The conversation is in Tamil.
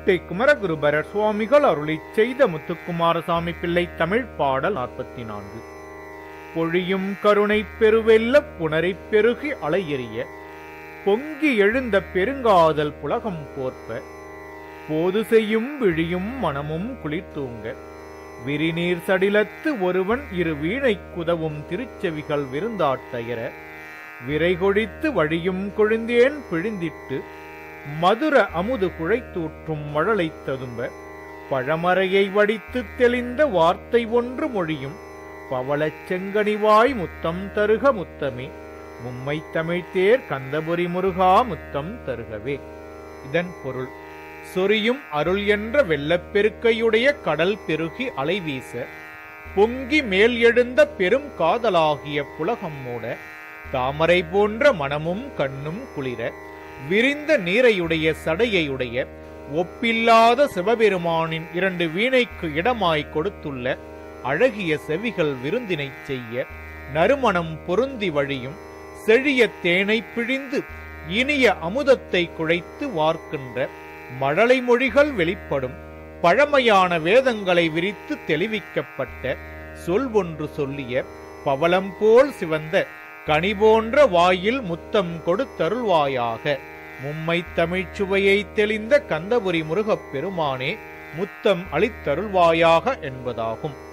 கோட்டை குமரகுருபரர் சுவாமிகள் அருளிச் செய்த முத்துக்குமாரசாமி பிள்ளை தமிழ் பாடல் நாற்பத்தி நான்கு பொழியும் கருணை பெருவெல்ல புனரைப் பெருகி அலையெறிய பொங்கி எழுந்த பெருங்காதல் புலகம் போர்ப்ப போது செய்யும் விழியும் மனமும் குளிர்த்தூங்க விரிநீர் சடிலத்து ஒருவன் இரு வீணைக் குதவும் திருச்செவிகள் விருந்தாட்டயர விரைகொழித்து வழியும் கொழுந்தேன் பிழிந்திட்டு மதுர அமுது குழைத்தூற்றும் மழலைத் ததும்ப பழமறையை வடித்துத் தெளிந்த வார்த்தை ஒன்று மொழியும் பவளச் செங்கனிவாய் முத்தம் தருக முத்தமே மும்மை தமிழ்த்தேர் கந்தபுரி முருகா முத்தம் தருகவே இதன் பொருள் சொரியும் அருள் என்ற வெள்ளப்பெருக்கையுடைய கடல் பெருகி அலைவீச பொங்கி மேல் எழுந்த பெரும் காதலாகிய புலகம் மூட தாமரை போன்ற மனமும் கண்ணும் குளிர விரிந்த நீரையுடைய சடையையுடைய ஒப்பில்லாத சிவபெருமானின் இரண்டு வீணைக்கு இடமாய் கொடுத்துள்ள அழகிய செவிகள் விருந்தினைச் செய்ய நறுமணம் பொருந்தி வழியும் செழிய தேனை பிழிந்து இனிய அமுதத்தை குழைத்து வார்க்கின்ற மழலை மொழிகள் வெளிப்படும் பழமையான வேதங்களை விரித்து தெளிவிக்கப்பட்ட சொல் ஒன்று சொல்லிய பவளம் போல் சிவந்த கனி போன்ற வாயில் முத்தம் கொடுத்தருள்வாயாக மும்மை தமிழ்ச்சுவையை தெளிந்த கந்தபுரி முருகப் பெருமானே முத்தம் அளித்தருள்வாயாக என்பதாகும்